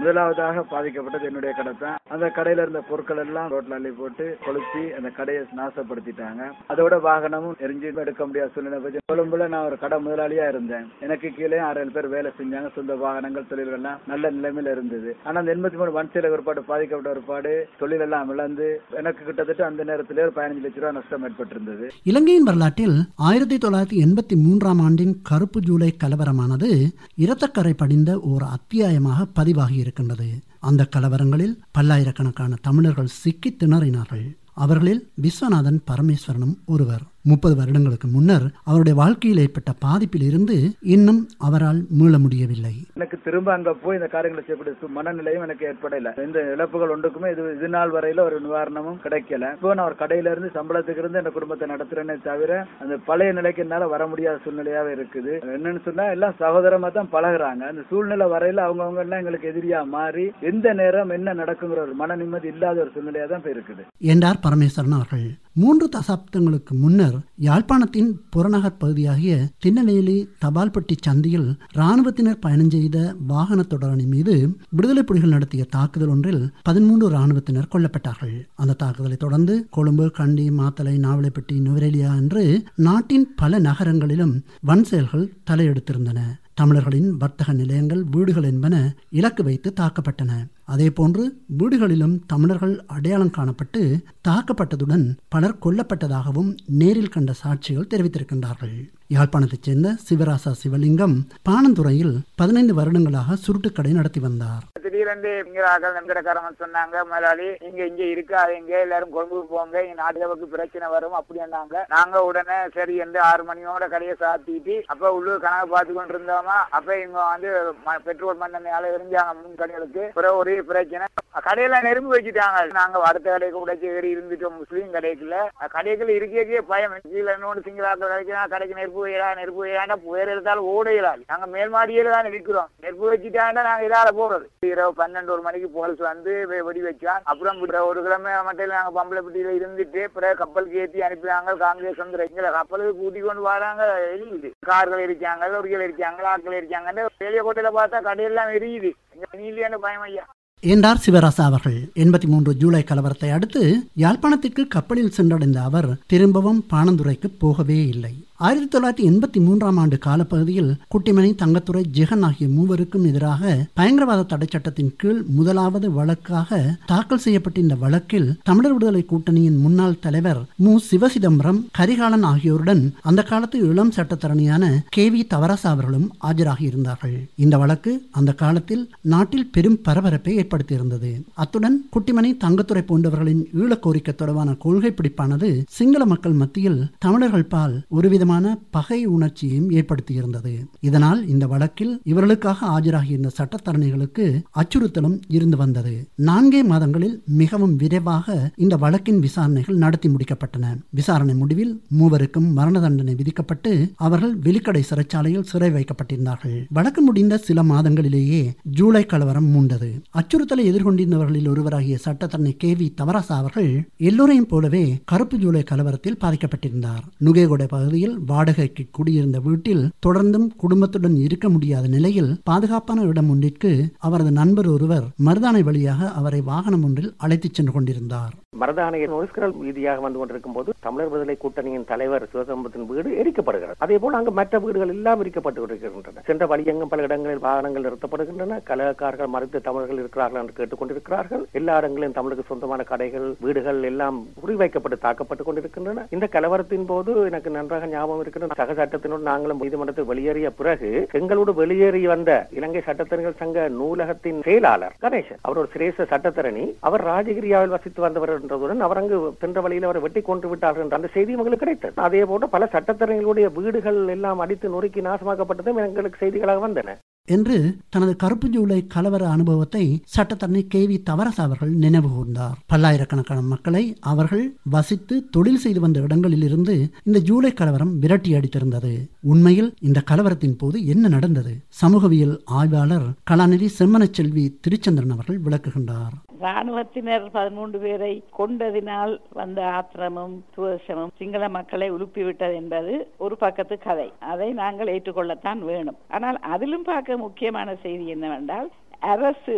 முதலாவதாக பாதிக்கப்பட்டது என்னுடைய கடை தான் அந்த கடையில இருந்த பொருட்கள் எல்லாம் ரோட்ல அள்ளி போட்டு கொளுத்தி அந்த கடையை நாசப்படுத்திட்டாங்க அதோட வாகனமும் எரிஞ்சு எடுக்க முடியாத சூழ்நிலை போச்சு கொழும்புல நான் ஒரு கடை முதலாளியா இருந்தேன் எனக்கு கீழே ஆறு ஏழு பேர் வேலை செஞ்சாங்க சொந்த வாகனங்கள் தொழில்கள்லாம் நல்ல நிலைமையில இருந்தது ஆனா அந்த எண்பத்தி மூணு வன்சீல ஒருபாடு பாதிக்கப்பட்ட ஒருபாடு தொழில் எல்லாம் இழந்து எனக்கு கிட்டத்தட்ட அந்த நேரத்திலே ஒரு பதினஞ்சு லட்ச ரூபாய் நஷ்டம் ஏற்பட்டிருந்தது இலங்கையின் வரலாற்றில் ஆயிரத்தி தொள்ளாயிரத்தி எண்பத்தி மூன்றாம் ஆண்டின் கருப்பு ஜூலை கலவரமானது இரத்தக்கரை படிந்த ஓர் அத்தியாயமாக பதிவாகி இருக்கின்றது அந்த கலவரங்களில் பல்லாயிரக்கணக்கான தமிழர்கள் சிக்கி திணறினார்கள் அவர்களில் விஸ்வநாதன் பரமேஸ்வரனும் ஒருவர் முப்பது வருடங்களுக்கு முன்னர் அவருடைய வாழ்க்கையில் ஏற்பட்ட பாதிப்பில் இருந்து இன்னும் அவரால் மீள முடியவில்லை எனக்கு திரும்ப அங்க போய் இந்த காரியங்களை செய்யக்கூடிய சு- மனநிலையும் எனக்கு ஏற்படல இந்த இழப்புகள் ஒன்றுக்குமே இது இது நாள் வரையில ஒரு நிவாரணமும் கிடைக்கல இப்போ நான் ஒரு கடையில இருந்து சம்பளத்துக்கு இருந்து என் குடும்பத்தை நடத்துறேனே தவிர அந்த பழைய நிலைக்கு என்னால வர முடியாத சூழ்நிலையாவே இருக்குது என்னன்னு சொன்னா எல்லாம் சகோதரமா தான் பழகுறாங்க அந்த சூழ்நிலை வரையில அவங்கவங்க எல்லாம் எங்களுக்கு எதிரியா மாறி எந்த நேரம் என்ன நடக்குங்கிற ஒரு மன நிம்மதி இல்லாத ஒரு சூழ்நிலையா தான் இப்ப இருக்குது என்றார் பரமேஸ்வரன் அவர்கள் மூன்று தசாப்தங்களுக்கு முன்னர் யாழ்ப்பாணத்தின் புறநகர் பகுதியாகிய திருநெல்வேலி தபால்பட்டி சந்தியில் இராணுவத்தினர் பயணம் செய்த வாகன தொடரணி மீது விடுதலை புலிகள் நடத்திய தாக்குதல் ஒன்றில் பதிமூன்று இராணுவத்தினர் கொல்லப்பட்டார்கள் அந்த தாக்குதலை தொடர்ந்து கொழும்பு கண்டி மாத்தளை நாவலப்பட்டி நுவரெலியா என்று நாட்டின் பல நகரங்களிலும் வன் செயல்கள் தலையெடுத்திருந்தன தமிழர்களின் வர்த்தக நிலையங்கள் வீடுகள் என்பன இலக்கு வைத்து தாக்கப்பட்டன அதேபோன்று வீடுகளிலும் தமிழர்கள் அடையாளம் காணப்பட்டு தாக்கப்பட்டதுடன் பலர் கொல்லப்பட்டதாகவும் நேரில் கண்ட சாட்சிகள் தெரிவித்திருக்கின்றார்கள் யாழ்ப்பாணத்தைச் சேர்ந்த சிவராசா சிவலிங்கம் பாணந்துறையில் பதினைந்து வருடங்களாக சுருட்டுக்கடை நடத்தி வந்தார் திடீரென்று இங்க ஆக்கள் நம்பிக்கைக்காரங்க சொன்னாங்க முதலாளி நீங்க இங்க இருக்காதீங்க எல்லாரும் கொழும்புக்கு போங்க இங்க நாட்டுக்கு பிரச்சனை வரும் அப்படின்னாங்க நாங்க உடனே சரி என்று ஆறு மணியோட கடையை சாத்திட்டு அப்ப உள்ளூர் கணக்கு பார்த்து கொண்டு இருந்தோமா அப்ப இவங்க வந்து ம- பெட்ரோல் மண்ணெண்ணெயால எரிஞ்சாங்க முன் கடைகளுக்கு பிறகு ஒரே பிரச்சனை கடையில நெரும்பு வச்சுட்டாங்க நாங்க அடுத்த கடைக்கு உடைச்சு ஏறி இருந்துட்டோம் முஸ்லீம் கடைக்குள்ள கடைக்குள்ள இருக்கே பயம் கீழே இன்னொன்று சிங்களாக்கள் கிடைக்கிறா கடைக்கு நெருப்பு வைடா நெருப்பு வைடாண்டா புயல் எடுத்தாலும் ஓட இயலாது நாங்க மேல் மாடியில தான் இருக்கிறோம் நெருப்பு வச்சுட்டாண்டா நாங்க இதால போறது இரவு பன்னெண்டு ஒரு மணிக்கு போலீஸ் வந்து வெ- வெடி வச்சான் அப்புறம் பிற- ஒரு கிழமை மட்டும் நாங்க பம்பளப்பட்டியில இருந்துட்டு பிறகு கப்பலுக்கு ஏத்தி அனுப்பினாங்க காங்கிரஸ் வந்து எங்களை கப்பலுக்கு கூட்டி கொண்டு வராங்க எரியுது கார்கள் இருக்காங்க லொரிகள் இருக்காங்க ஆட்கள் இருக்காங்க வெளிய கோட்டையில பார்த்தா கடையெல்லாம் எரியுது எங்க நீலியான பயம் ஐயா என்றார் சிவராசா அவர்கள் எண்பத்தி மூன்று ஜூலை கலவரத்தை அடுத்து யாழ்ப்பாணத்திற்கு கப்பலில் சென்றடைந்த அவர் திரும்பவும் பாணந்துறைக்கு போகவே இல்லை ஆயிரத்தி தொள்ளாயிரத்தி எண்பத்தி மூன்றாம் ஆண்டு காலப்பகுதியில் குட்டிமணி தங்கத்துறை ஜெகன் ஆகிய மூவருக்கும் எதிராக பயங்கரவாத தடை சட்டத்தின் கீழ் முதலாவது வழக்காக தாக்கல் செய்யப்பட்ட இந்த வழக்கில் தமிழர் விடுதலை கூட்டணியின் முன்னாள் தலைவர் மு சிவசிதம்பரம் கரிகாலன் ஆகியோருடன் அந்த காலத்து இளம் சட்டத்தரணியான கே வி தவராசா அவர்களும் ஆஜராகியிருந்தார்கள் இந்த வழக்கு அந்த காலத்தில் நாட்டில் பெரும் பரபரப்பை ஏற்படுத்தியிருந்தது அத்துடன் குட்டிமணி தங்கத்துறை போன்றவர்களின் ஈழக் கோரிக்கை தொடர்பான கொள்கை பிடிப்பானது சிங்கள மக்கள் மத்தியில் தமிழர்கள் பால் ஒருவிதமான பகை உணர்ச்சியையும் ஏற்படுத்தியிருந்தது இதனால் இந்த வழக்கில் இவர்களுக்காக ஆஜராகியிருந்த சட்டத்தரணிகளுக்கு அச்சுறுத்தலும் இருந்து வந்தது நான்கே மாதங்களில் மிகவும் விரைவாக இந்த வழக்கின் விசாரணைகள் நடத்தி முடிக்கப்பட்டன விசாரணை முடிவில் மூவருக்கும் மரண தண்டனை விதிக்கப்பட்டு அவர்கள் வெளிக்கடை சிறைச்சாலையில் சிறை வைக்கப்பட்டிருந்தார்கள் வழக்கு முடிந்த சில மாதங்களிலேயே ஜூலை கலவரம் மூண்டது அச்சுறுத்தலை எதிர்கொண்டிருந்தவர்களில் ஒருவராகிய சட்டத்தரணி கே வி தவராசா அவர்கள் எல்லோரையும் போலவே கருப்பு ஜூலை கலவரத்தில் பாதிக்கப்பட்டிருந்தார் நுகேகொடை பகுதியில் வாடகைக்கு குடியிருந்த வீட்டில் தொடர்ந்தும் குடும்பத்துடன் இருக்க முடியாத நிலையில் பாதுகாப்பான இடம் ஒன்றிற்கு அவரது நண்பர் ஒருவர் மருதானை வழியாக அவரை வாகனம் ஒன்றில் அழைத்துச் சென்று கொண்டிருந்தார் மருதானையில் நொய்ஸ்கரல் வீதியாக வந்து கொண்டிருக்கும் போது தமிழர் விடுதலை கூட்டணியின் தலைவர் சிவசம்பத்தின் வீடு எரிக்கப்படுகிறது அதே போல் அங்கு மற்ற வீடுகள் எல்லாம் எரிக்கப்பட்டு கொண்டிருக்கின்றன சென்ற வழியெங்கும் பல இடங்களில் வாகனங்கள் நிறுத்தப்படுகின்றன கலகக்காரர்கள் மறுத்து தமிழர்கள் இருக்கிறார்கள் என்று கேட்டுக்கொண்டிருக்கிறார்கள் எல்லா இடங்களிலும் தமிழுக்கு சொந்தமான கடைகள் வீடுகள் எல்லாம் குறிவைக்கப்பட்டு தாக்கப்பட்டு கொண்டிருக்கின்றன இந்த கலவரத்தின் போது எனக்கு நன்றாக ஞாபகம் இருக்கின்ற சக சட்டத்தினோடு நாங்களும் நீதிமன்றத்தில் வெளியேறிய பிறகு எங்களோடு வெளியேறி வந்த இலங்கை சட்டத்தரணிகள் சங்க நூலகத்தின் செயலாளர் கணேசன் அவர் ஒரு சிரேஷ்ட சட்டத்தரணி அவர் ராஜகிரியாவில் வசித்து வந்தவர் என்றதுடன் அவர் அங்கு சென்ற வழியில் அவரை வெட்டி கொண்டு விட்டார்கள் என்ற அந்த செய்தி எங்களுக்கு கிடைத்தது அதே போன்று பல சட்டத்தரணிகளுடைய வீடுகள் எல்லாம் அடித்து நொறுக்கி நாசமாக்கப்பட்டதும் எங்களுக்கு செய்திகளாக வந்தன என்று தனது கருப்பு ஜூலை கலவர அனுபவத்தை சட்டத்தரணி கே வி தவரசா அவர்கள் நினைவு கூர்ந்தார் பல்லாயிரக்கணக்கான மக்களை அவர்கள் வசித்து தொழில் செய்து வந்த இடங்களில் இருந்து இந்த ஜூலை கலவரம் விரட்டி அடித்திருந்தது உண்மையில் இந்த கலவரத்தின் போது என்ன நடந்தது சமூகவியல் ஆய்வாளர் கலாநிதி செம்மனச்செல்வி திருச்சந்திரன் அவர்கள் விளக்குகின்றார் ராணுவத்தினர் பதிமூன்று பேரை கொண்டதினால் வந்த ஆத்திரமும் துவேஷமும் சிங்கள மக்களை உலுப்பிவிட்டது என்பது ஒரு பக்கத்து கதை அதை நாங்கள் ஏற்றுக்கொள்ளத்தான் வேணும் ஆனால் அதிலும் பார்க்க முக்கியமான செய்தி என்னவென்றால் அரசு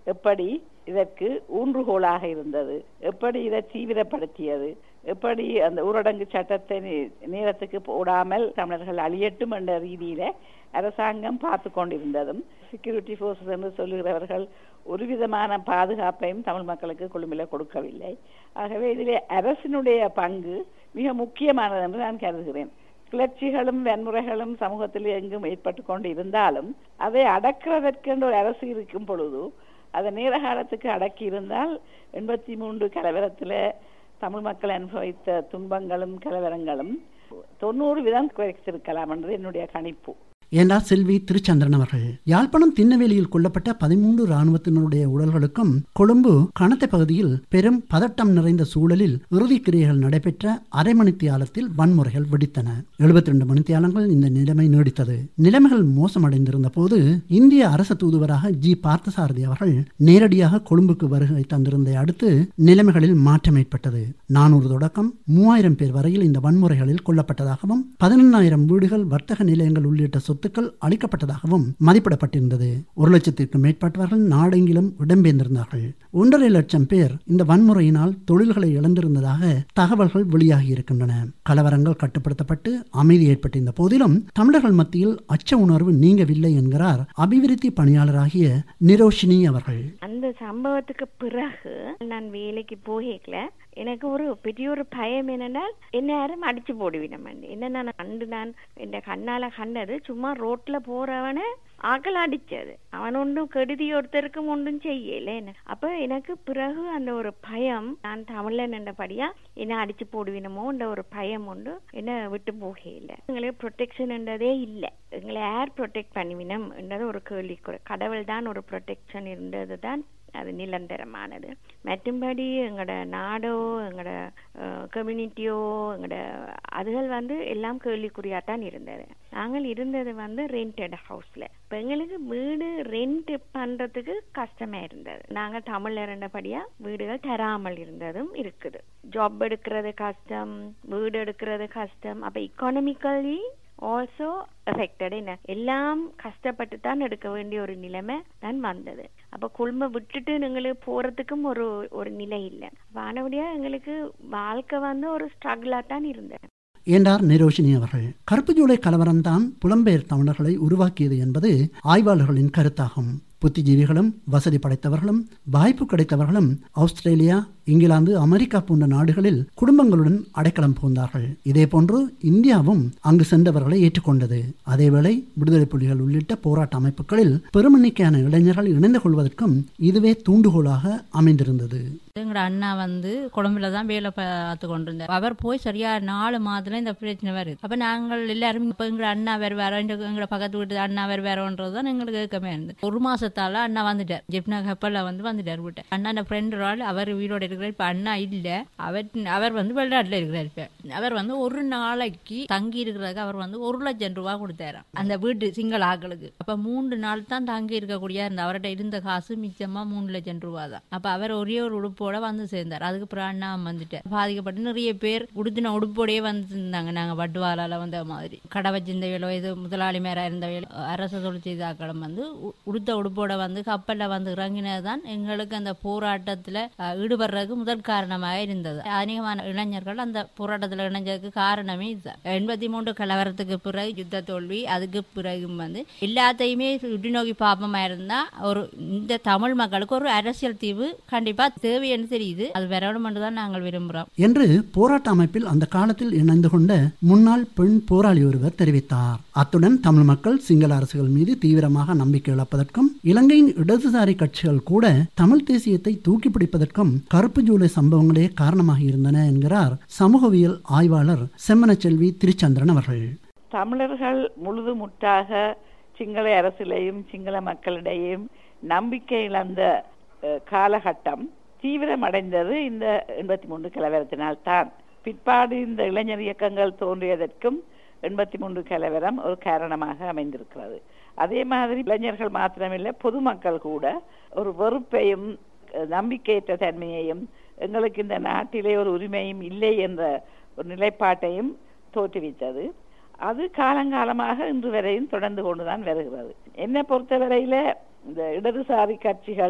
எப்படி இதற்கு ஊன்றுகோலாக இருந்தது எப்படி இதை தீவிரப்படுத்தியது எப்படி அந்த ஊரடங்கு சட்டத்தை நே- நேரத்துக்கு போடாமல் தமிழர்கள் அழியட்டும் என்ற ரீதியில அரசாங்கம் பார்த்து கொண்டிருந்ததும் செக்யூரிட்டி போர்சஸ் என்று சொல்லுகிறவர்கள் ஒரு விதமான பாதுகாப்பையும் தமிழ் மக்களுக்கு கொழும்பில கொடுக்கவில்லை ஆகவே இதிலே அரசினுடைய பங்கு மிக முக்கியமானது என்று நான் கருதுகிறேன் கிளர்ச்சிகளும் வன்முறைகளும் சமூகத்தில் எங்கும் ஏற்பட்டு கொண்டு இருந்தாலும் அதை அடக்குவதற்கென்று ஒரு அரசு இருக்கும் பொழுது அதை நேர காலத்துக்கு அடக்கி இருந்தால் எண்பத்தி மூன்று கலவரத்தில் தமிழ் மக்கள் அனுபவித்த துன்பங்களும் கலவரங்களும் தொண்ணூறு வீதம் குறைத்திருக்கலாம் என்று என்னுடைய கணிப்பு என்றார் செல்வி திருச்சந்திரன் அவர்கள் யாழ்ப்பாணம் திண்ணவேலியில் கொல்லப்பட்ட பதிமூன்று இராணுவத்தினருடைய உடல்களுக்கும் கொழும்பு கணத்தை பகுதியில் பெரும் பதட்டம் நிறைந்த சூழலில் இறுதிக்கிரியைகள் நடைபெற்ற அரை மணித்தியாலத்தில் வன்முறைகள் வெடித்தன எழுபத்தி ரெண்டு மணித்தியாலங்கள் இந்த நிலைமை நீடித்தது நிலைமைகள் மோசமடைந்திருந்த போது இந்திய அரசு தூதுவராக ஜி பார்த்தசாரதி அவர்கள் நேரடியாக கொழும்புக்கு வருகை தந்திருந்ததை அடுத்து நிலைமைகளில் மாற்றம் ஏற்பட்டது நானூறு தொடக்கம் மூவாயிரம் பேர் வரையில் இந்த வன்முறைகளில் கொல்லப்பட்டதாகவும் பதினெண்ணாயிரம் வீடுகள் வர்த்தக நிலையங்கள் உள்ளிட்ட சொத்துக்கள் அளிக்கப்பட்டதாகவும் மதிப்பிடப்பட்டிருந்தது ஒரு லட்சத்திற்கும் மேற்பட்டவர்கள் நாடெங்கிலும் இடம்பெயர்ந்திருந்தார்கள் ஒன்றரை லட்சம் பேர் இந்த வன்முறையினால் தொழில்களை இழந்திருந்ததாக தகவல்கள் வெளியாகி இருக்கின்றன கலவரங்கள் கட்டுப்படுத்தப்பட்டு அமைதி ஏற்பட்டிருந்த போதிலும் தமிழர்கள் மத்தியில் அச்ச உணர்வு நீங்கவில்லை என்கிறார் அபிவிருத்தி பணியாளராகிய நிரோஷினி அவர்கள் அந்த சம்பவத்துக்கு பிறகு நான் வேலைக்கு போகல எனக்கு ஒரு பெரிய ஒரு பயம் என்னென்னால் என்ன யாரும் அடிச்சு போடுவினம் என்ன நான் கண்டு நான் இந்த கண்ணால கண்டது சும்மா ரோட்ல போறவன ஆக்கள் அடிச்சது அவன் ஒன்றும் கெடுதி ஒருத்தருக்கும் ஒன்றும் செய்யல என்ன அப்ப எனக்கு பிறகு அந்த ஒரு பயம் நான் தமிழ்ல நின்றபடியா என்ன அடிச்சு போடுவினமோன்ற ஒரு பயம் உண்டு என்ன விட்டு போகையில எங்களுக்கு ப்ரொடெக்ஷன் என்றதே இல்லை எங்களை யார் ப்ரொடெக்ட் பண்ணுவினம் என்றது ஒரு கேள்விக்குறை கடவுள் தான் ஒரு ப்ரொடெக்ஷன் இருந்தது தான் அது நிரந்தரமானது மற்றும்படி எங்களோட நாடோ எங்களோட கம்யூனிட்டியோ எங்களோட அதுகள் வந்து எல்லாம் கேள்விக்குறியாத்தான் இருந்தது நாங்கள் இருந்தது வந்து ரெண்டட் ஹவுஸ்ல இப்போ எங்களுக்கு வீடு ரெண்ட் பண்றதுக்கு கஷ்டமா இருந்தது நாங்க தமிழ்ல இருந்தபடியா வீடுகள் தராமல் இருந்ததும் இருக்குது ஜாப் எடுக்கிறது கஷ்டம் வீடு எடுக்கிறது கஷ்டம் அப்ப இக்கானமிக்கலி ஆல்சோ எஃபெக்டட் என்ன எல்லாம் கஷ்டப்பட்டு தான் எடுக்க வேண்டிய ஒரு நிலைமை தான் வந்தது அப்ப குடும்பம் விட்டுட்டு எங்களுக்கு போறதுக்கும் ஒரு ஒரு நிலை இல்லை வானபடியா எங்களுக்கு வாழ்க்கை வந்து ஒரு ஸ்ட்ரகிளா தான் இருந்தது என்றார் நிரோஷினி அவர்கள் கருப்பு ஜூலை கலவரம்தான் புலம்பெயர் தமிழர்களை உருவாக்கியது என்பது ஆய்வாளர்களின் கருத்தாகும் புத்திஜீவிகளும் வசதி படைத்தவர்களும் வாய்ப்பு கிடைத்தவர்களும் ஆஸ்திரேலியா இங்கிலாந்து அமெரிக்கா போன்ற நாடுகளில் குடும்பங்களுடன் அடைக்கலம் புகுந்தார்கள் இதே போன்று இந்தியாவும் அங்கு சென்றவர்களை ஏற்றுக்கொண்டது அதேவேளை விடுதலை புலிகள் உள்ளிட்ட போராட்ட அமைப்புகளில் பெருமெண்ணிக்கையான இளைஞர்கள் இணைந்து கொள்வதற்கும் இதுவே தூண்டுகோலாக அமைந்திருந்தது எங்களோட அண்ணா வந்து கொழும்புல தான் வேலை பார்த்து கொண்டிருந்தார் அவர் போய் சரியா நாலு மாதத்துல இந்த பிரச்சனை வருது அப்ப நாங்கள் எல்லாரும் இப்ப எங்களோட அண்ணா வேறு வேற எங்களோட பக்கத்து வீட்டு அண்ணா வேறு வேறன்றதுதான் எங்களுக்கு ஏக்கமே இருந்தது ஒரு மாசத்தால அண்ணா வந்துட்டார் ஜெப்னா கப்பல்ல வந்து வந்துட்டார் வீட்டை அண்ணா ஃப்ரெண்ட் ஆள் அவர் வீடோட இருக்கிறார் இப்ப அண்ணா இல்ல அவர் அவர் வந்து வெளிநாட்டுல இருக்கிறார் இப்ப அவர் வந்து ஒரு நாளைக்கு தங்கி இருக்கிறதுக்கு அவர் வந்து ஒரு லட்சம் ரூபாய் கொடுத்தாராம் அந்த வீட்டு சிங்கள ஆக்களுக்கு அப்ப மூன்று நாள் தான் தங்கி இருக்கக்கூடிய அந்த அவர்கிட்ட இருந்த காசு மிச்சமா மூணு லட்சம் ரூபாய் தான் அப்ப அவர் ஒரே ஒரு உடுப்போட வந்து சேர்ந்தார் அதுக்கு அப்புறம் அண்ணா வந்துட்டார் பாதிக்கப்பட்டு நிறைய பேர் உடுத்தின உடுப்போடயே வந்துருந்தாங்க நாங்க வட்டுவாலால வந்த மாதிரி கடை வச்சிருந்த வேலை இது முதலாளி மேரா இருந்த வேலை அரசு தொழில் செய்தாக்களும் வந்து உ- உடுத்த உடுப்போட வந்து கப்பல்ல வந்து இறங்கினதுதான் எங்களுக்கு அந்த போராட்டத்துல அஹ், ஈடுபடுறதுக்கு முதல் காரணமாக இருந்தது அநேகமான இளைஞர்கள் அந்த போராட்டத்துல இணைஞ்சதுக்கு காரணமே இதுதான் எண்பத்தி மூன்று கலவரத்துக்கு பிறகு யுத்த தோல்வி அதுக்கு பிறகும் வந்து எல்லாத்தையுமே சுற்றி நோக்கி பாப்பமா இருந்தா ஒரு இந்த தமிழ் மக்களுக்கு ஒரு அரசியல் தீர்வு கண்டிப்பா தேவைன்னு தெரியுது அது வரணும் தான் நாங்கள் விரும்புறோம் என்று போராட்ட அமைப்பில் அந்த காலத்தில் இணைந்து கொண்ட முன்னாள் பெண் போராளி ஒருவர் தெரிவித்தார் அத்துடன் தமிழ் மக்கள் சிங்கள அரசுகள் மீது தீவிரமாக நம்பிக்கை இழப்பதற்கும் இலங்கையின் இடதுசாரி கட்சிகள் கூட தமிழ் தேசியத்தை தூக்கி பிடிப்பதற்கும் கருப்பு ஜூலை சம்பவங்களே காரணமாக இருந்தன என்கிறார் சமூகவியல் ஆய்வாளர் செம்மனச்செல்வி திருச்சந்திரன் அவர்கள் தமிழர்கள் முழுது முற்றாக சிங்கள அரசிலேயும் சிங்கள மக்களிடையும் நம்பிக்கை இழந்த அஹ், காலகட்டம் தீவிரமடைந்தது இந்த எண்பத்தி மூன்று கலவரத்தினால் தான் பிற்பாடு இந்த இளைஞர் இயக்கங்கள் தோன்றியதற்கும் எண்பத்தி மூன்று கலவரம் ஒரு காரணமாக அமைந்திருக்கிறது அதே மாதிரி இளைஞர்கள் மாத்திரமில்லை பொதுமக்கள் கூட ஒரு வெறுப்பையும் அஹ், நம்பிக்கையற்ற தன்மையையும் எங்களுக்கு இந்த நாட்டிலே ஒரு உரிமையும் இல்லை என்ற ஒரு நிலைப்பாட்டையும் தோற்றுவித்தது அது காலங்காலமாக இன்று வரையும் தொடர்ந்து கொண்டுதான் வருகிறது என்னை பொறுத்தவரையில இந்த இடதுசாரி கட்சிகள்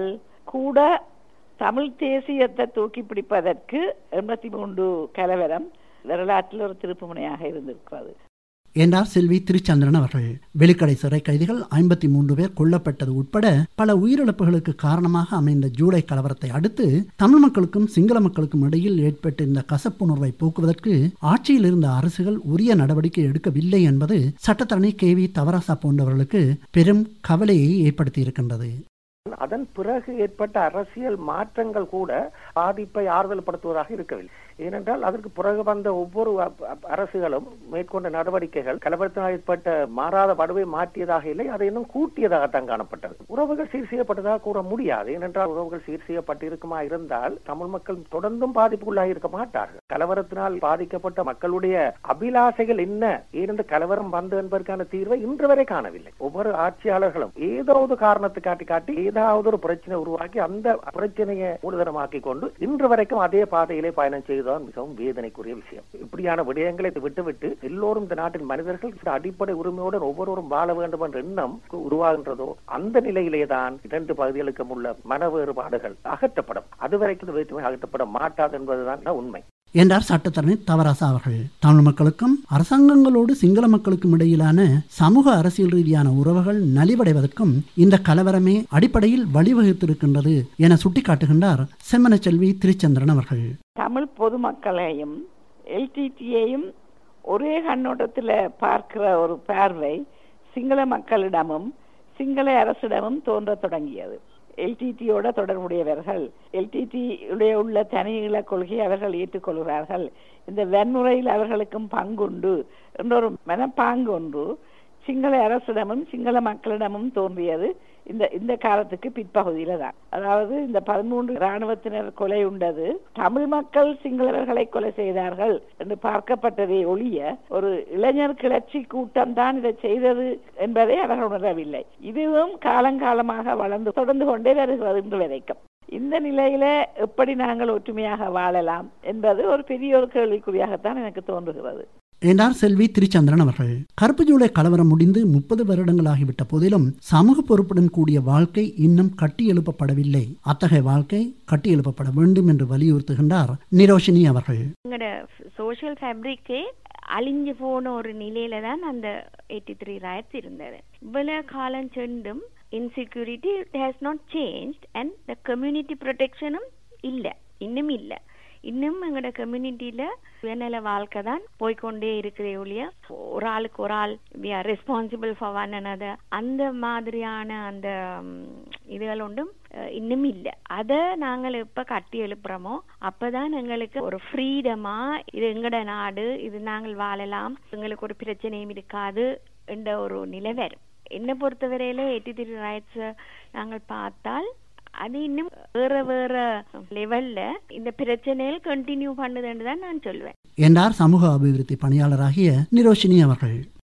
கூட தமிழ் தேசியத்தை தூக்கி பிடிப்பதற்கு எண்பத்தி மூன்று கலவரம் வரலாற்றில் ஒரு திருப்புமுனையாக இருந்திருக்கிறது என்றார் செல்வி திருச்சந்திரன் அவர்கள் வெளிக்கடை சிறை கைதிகள் ஐம்பத்தி மூன்று பேர் கொல்லப்பட்டது உட்பட பல உயிரிழப்புகளுக்கு காரணமாக அமைந்த ஜூலை கலவரத்தை அடுத்து தமிழ் மக்களுக்கும் சிங்கள மக்களுக்கும் இடையில் ஏற்பட்டிருந்த கசப்புணர்வை போக்குவதற்கு ஆட்சியில் இருந்த அரசுகள் உரிய நடவடிக்கை எடுக்கவில்லை என்பது சட்டத்தரணி கே வி தவராசா போன்றவர்களுக்கு பெரும் கவலையை ஏற்படுத்தியிருக்கின்றது அதன் பிறகு ஏற்பட்ட அரசியல் மாற்றங்கள் கூட பாதிப்பை ஆறுதல்படுத்துவதாக இருக்கவில்லை ஏனென்றால் அதற்கு பிறகு வந்த ஒவ்வொரு அ- அ- அரசுகளும் மேற்கொண்ட நடவடிக்கைகள் கலவரத்தினால் ஏற்பட்ட மாறாத வடுவை மாற்றியதாக இல்லை அதை இன்னும் கூட்டியதாகத்தான் காணப்பட்டது உறவுகள் சீர் செய்யப்பட்டதாக கூற முடியாது ஏனென்றால் உறவுகள் சீர் செய்யப்பட்டு இருக்குமா இருந்தால் தமிழ் மக்கள் தொடர்ந்தும் பாதிப்புக்குள்ளாகி இருக்க மாட்டார்கள் கலவரத்தினால் பாதிக்கப்பட்ட மக்களுடைய அபிலாசைகள் என்ன ஏன் இந்த கலவரம் வந்து என்பதற்கான தீர்வை இன்று வரை காணவில்லை ஒவ்வொரு ஆட்சியாளர்களும் ஏதோ ஒரு காரணத்தை காட்டி காட்டி ஏதாவது ஒரு பிரச்சனை உருவாக்கி அந்த பிரச்சனையை மூலதனமாக்கி கொண்டு இன்று வரைக்கும் அதே பாதையிலே பயணம் செய்வதுதான் மிகவும் வேதனைக்குரிய விஷயம் இப்படியான விடயங்களை விட்டுவிட்டு எல்லோரும் இந்த நாட்டின் மனிதர்கள் இந்த அடிப்படை உரிமையுடன் ஒவ்வொருவரும் வாழ வேண்டும் என்ற எண்ணம் உருவாகின்றதோ அந்த நிலையிலே தான் இரண்டு பகுதிகளுக்கும் உள்ள மன வேறுபாடுகள் அகற்றப்படும் அதுவரைக்கும் இந்த வேற்றுமை அகற்றப்பட மாட்டாது என்பதுதான் உண்மை என்றார் சட்டத்தரணி தவராசா அவர்கள் தமிழ் மக்களுக்கும் அரசாங்கங்களோடு சிங்கள மக்களுக்கும் இடையிலான சமூக அரசியல் ரீதியான உறவுகள் நலிவடைவதற்கும் இந்த கலவரமே அடிப்படையில் வழிவகுத்திருக்கின்றது என சுட்டிக்காட்டுகின்றார் செம்மனச்செல்வி திருச்சந்திரன் அவர்கள் தமிழ் பொதுமக்களையும் எல்டிடியையும் ஒரே கண்ணோட்டத்தில் பார்க்கிற ஒரு பார்வை சிங்கள மக்களிடமும் சிங்கள அரசிடமும் தோன்றத் தொடங்கியது எல்டிடியோட தொடர்புடையவர்கள் எல்டிடி உடைய உள்ள தனியில கொள்கையை அவர்கள் ஏற்றுக்கொள்கிறார்கள் இந்த வன்முறையில் அவர்களுக்கும் பங்குண்டு என்ற ஒரு மனப்பாங்கு ஒன்று சிங்கள அரசிடமும் சிங்கள மக்களிடமும் தோன்றியது இந்த இந்த காலத்துக்கு பிற்பகுதியில தான் அதாவது இந்த பதிமூன்று இராணுவத்தினர் கொலை உண்டது தமிழ் மக்கள் சிங்களவர்களை கொலை செய்தார்கள் என்று பார்க்கப்பட்டதே ஒழிய ஒரு இளைஞர் கிளர்ச்சி கூட்டம் தான் இதை செய்தது என்பதை அவர்கள் உணரவில்லை இதுவும் காலங்காலமாக வளர்ந்து தொடர்ந்து கொண்டே வருகிறது இன்று வரைக்கும் இந்த நிலையில எப்படி நாங்கள் ஒற்றுமையாக வாழலாம் என்பது ஒரு பெரிய ஒரு கேள்விக்குறியாகத்தான் எனக்கு தோன்றுகிறது என்றார் செல்வி திருச்சந்திரன் அவர்கள் கருப்பு ஜூலை கலவரம் முடிந்து முப்பது வருடங்களாகிவிட்ட போதிலும் சமூக பொறுப்புடன் கூடிய வாழ்க்கை இன்னும் கட்டியெழுப்பப்படவில்லை அத்தகைய வாழ்க்கை கட்டியெழுப்பப்பட வேண்டும் என்று வலியுறுத்துகின்றார் நிரோஷினி அவர்கள் எங்களோட சோஷியல் ஃபேப்ரிக்கே அழிஞ்சு போன ஒரு நிலையில தான் அந்த எயிட்டி த்ரீ ரயட்ஸ் இருந்தது இவ்வளவு காலம் சென்றும் insecurity has not change and the community ப்ரொடெக்ஷனும் இல்லை இன்னும் இல்லை இன்னும் எங்களோட கம்யூனிட்டியில சுயநல வாழ்க்கை தான் போய்கொண்டே இருக்கிறே ஒழிய ஒரு ஆளுக்கு ஒரு ஆள் we are responsible for one another அந்த மாதிரியான அந்த ம், இதுகள் ஒன்றும் அஹ், இன்னும் இல்லை அதை நாங்கள் எப்ப கட்டி எழுப்புறோமோ அப்பதான் எங்களுக்கு ஒரு ஃப்ரீடமா இது எங்கட நாடு இது நாங்கள் வாழலாம் எங்களுக்கு ஒரு பிரச்சனையும் இருக்காது என்ற ஒரு நிலை வரும் என்னை பொறுத்தவரையில எயிட்டி த்ரீ ரைட்ஸ் நாங்கள் பார்த்தால் அது இன்னும் வேற வேற லெவல்ல இந்த பிரச்சனைகள் கண்டினியூ பண்ணுதுன்னு தான் நான் சொல்வேன் என்றார் சமூக அபிவிருத்தி பணியாளராகிய நிரோஷினி அவர்கள்